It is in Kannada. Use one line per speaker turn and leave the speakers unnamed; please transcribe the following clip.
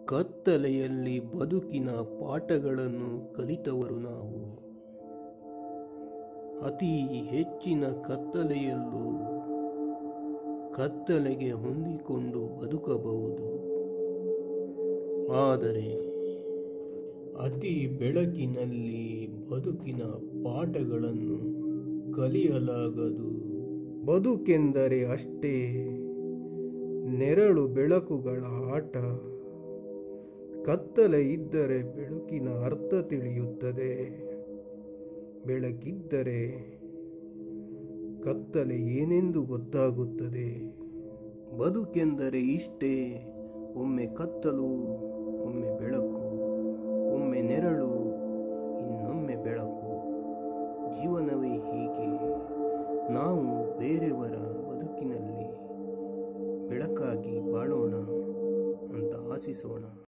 ಕತ್ತಲೆಯಲ್ಲಿ ಬದುಕಿನ ಪಾಠಗಳನ್ನು ಕಲಿತವರು ನಾವು ಅತಿ ಹೆಚ್ಚಿನ ಕತ್ತಲೆಯಲ್ಲೂ ಕತ್ತಲೆಗೆ ಹೊಂದಿಕೊಂಡು ಬದುಕಬಹುದು ಆದರೆ ಅತಿ ಬೆಳಕಿನಲ್ಲಿ ಬದುಕಿನ ಪಾಠಗಳನ್ನು ಕಲಿಯಲಾಗದು ಬದುಕೆಂದರೆ ಅಷ್ಟೇ ನೆರಳು ಬೆಳಕುಗಳ ಆಟ ಕತ್ತಲೆ ಇದ್ದರೆ ಬೆಳಕಿನ ಅರ್ಥ ತಿಳಿಯುತ್ತದೆ ಬೆಳಕಿದ್ದರೆ ಕತ್ತಲೆ ಏನೆಂದು ಗೊತ್ತಾಗುತ್ತದೆ ಬದುಕೆಂದರೆ ಇಷ್ಟೇ ಒಮ್ಮೆ ಕತ್ತಲು ಒಮ್ಮೆ ಬೆಳಕು ಒಮ್ಮೆ ನೆರಳು ಇನ್ನೊಮ್ಮೆ ಬೆಳಕು ಜೀವನವೇ ಹೀಗೆ ನಾವು ಬೇರೆಯವರ ಬದುಕಿನಲ್ಲಿ ಬೆಳಕಾಗಿ ಬಾಳೋಣ ಅಂತ ಆಶಿಸೋಣ